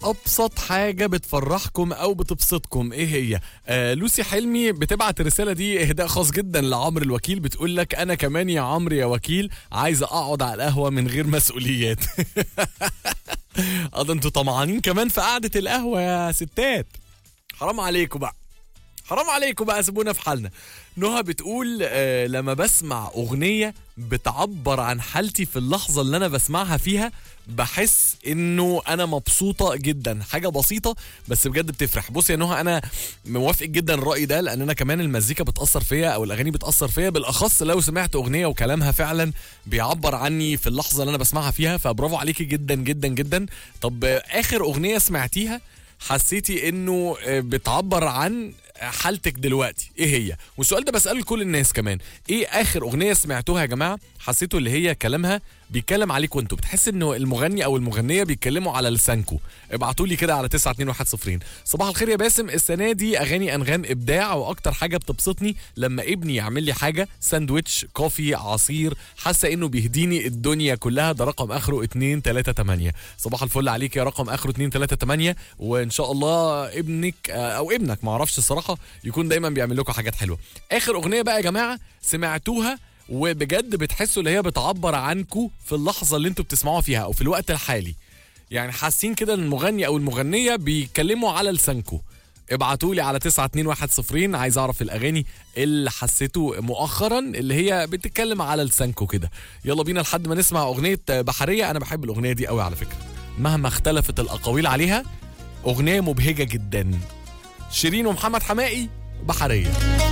ابسط حاجه بتفرحكم او بتبسطكم ايه هي آه لوسي حلمي بتبعت الرساله دي اهداء خاص جدا لعمرو الوكيل بتقول لك انا كمان يا عمرو يا وكيل عايزه اقعد على القهوه من غير مسؤوليات اه ده انتوا طمعانين كمان في قعده القهوه يا ستات حرام عليكم بقى حرام عليكم بقى سيبونا في حالنا نهى بتقول آه لما بسمع اغنيه بتعبر عن حالتي في اللحظه اللي انا بسمعها فيها بحس انه انا مبسوطه جدا حاجه بسيطه بس بجد بتفرح بص يا نهى انا موافق جدا الراي ده لان انا كمان المزيكا بتاثر فيا او الاغاني بتاثر فيا بالاخص لو سمعت اغنيه وكلامها فعلا بيعبر عني في اللحظه اللي انا بسمعها فيها فبرافو عليكي جدا جدا جدا طب آه، اخر اغنيه سمعتيها حسيتي انه آه، بتعبر عن حالتك دلوقتي ايه هي والسؤال ده بساله لكل الناس كمان ايه اخر اغنيه سمعتوها يا جماعه حسيتوا اللي هي كلامها بيتكلم عليكم انتوا بتحس انه المغني او المغنيه بيتكلموا على لسانكم ابعتوا لي كده على 92110 صباح الخير يا باسم السنه دي اغاني انغام ابداع واكتر حاجه بتبسطني لما ابني يعمل لي حاجه ساندويتش كوفي عصير حاسه انه بيهديني الدنيا كلها ده رقم اخره 238 صباح الفل عليك يا رقم اخره 238 وان شاء الله ابنك آه، او ابنك ما اعرفش الصراحه يكون دايما بيعمل لكم حاجات حلوه اخر اغنيه بقى يا جماعه سمعتوها وبجد بتحسوا اللي هي بتعبر عنكم في اللحظه اللي انتوا بتسمعوها فيها او في الوقت الحالي يعني حاسين كده ان المغني او المغنيه بيتكلموا على لسانكم ابعتوا لي على 92110 عايز اعرف الاغاني اللي حسيته مؤخرا اللي هي بتتكلم على لسانكم كده يلا بينا لحد ما نسمع اغنيه بحريه انا بحب الاغنيه دي قوي على فكره مهما اختلفت الاقاويل عليها اغنيه مبهجه جدا شيرين ومحمد حمائي بحريه